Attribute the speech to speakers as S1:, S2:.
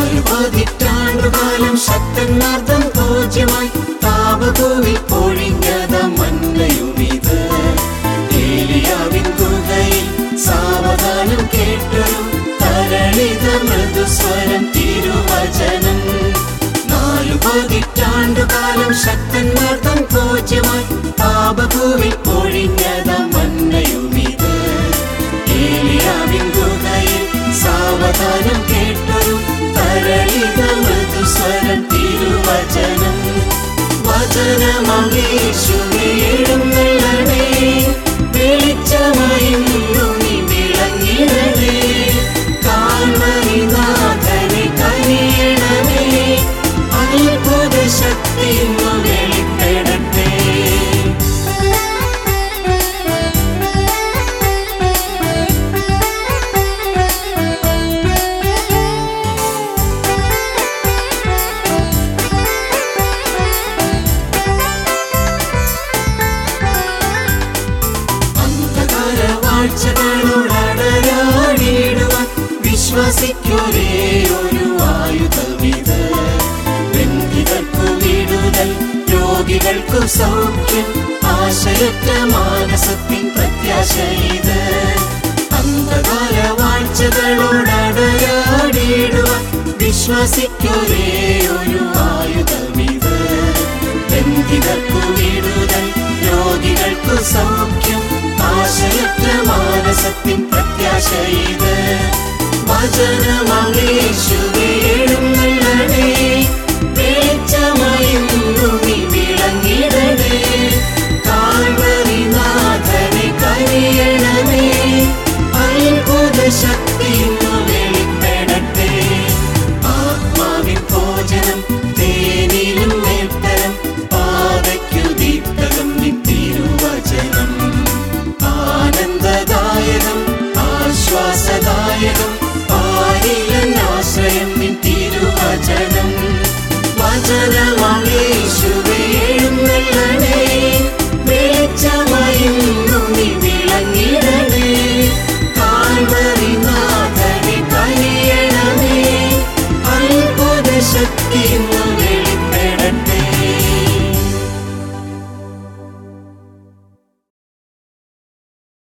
S1: നാലു പതിറ്റാണ്ടുകാലം ശക്തന്മാർദ്ദം പൂജ്യമായി താപഭൂവിൽ പൊഴിഞ്ഞത മന്നയുമിത് ഏലിയാവിൻ ഗുഹയിൽ സാവധാനം കേട്ടൊരു തരളിത മൃദുസ്വരം തിരുവചനം നാലു പതിറ്റാണ്ടുകാലം ശക്തന്മാർദ്ദം പൂജ്യമായി താപഭൂവിൽ പൊഴിഞ്ഞത മന്നയുമിത് ഏലിയാവിൻ ഗുഹയിൽ സാവധാനം കേട്ടൊരു തരളിത മൃദുസ്വരം തിരുവചനം വചനമേശുവേ എഴുന്നള്ളണേ വെളിച്ചമയുന്നു നീ വിളങ്ങിടണേ കാൽവരിനാഥനെ കനിയണമേ അത്ഭുത ശക്തി ഇന്നു വെളിപ്പെടട്ടെ അന്ധകാരവാഴ്ചകളോടടരാടിയിടുവാൻ വിശ്വസിക്കൊരേ ഒരു ആയുധമിത് ബന്ധിതർക്കു വിടുതൽ രോഗികൾക്കു സൗഖ്യം ആശയറ്റ മാനസത്തിൻ പ്രത്യാശ ഇത് അന്ധകാരവാഴ്ചകളോടടരാടിയിടുവാൻ വിശ്വസിക്കൊരേ ഒരു ആയുധമിത് ബന്ധിതർക്കു വിടുതൽ രോഗികൾക്കു സൗഖ്യം ആശയറ്റ മാനസത്തിൻ പ്രത്യാശ ഇത് വചനമേശുവേ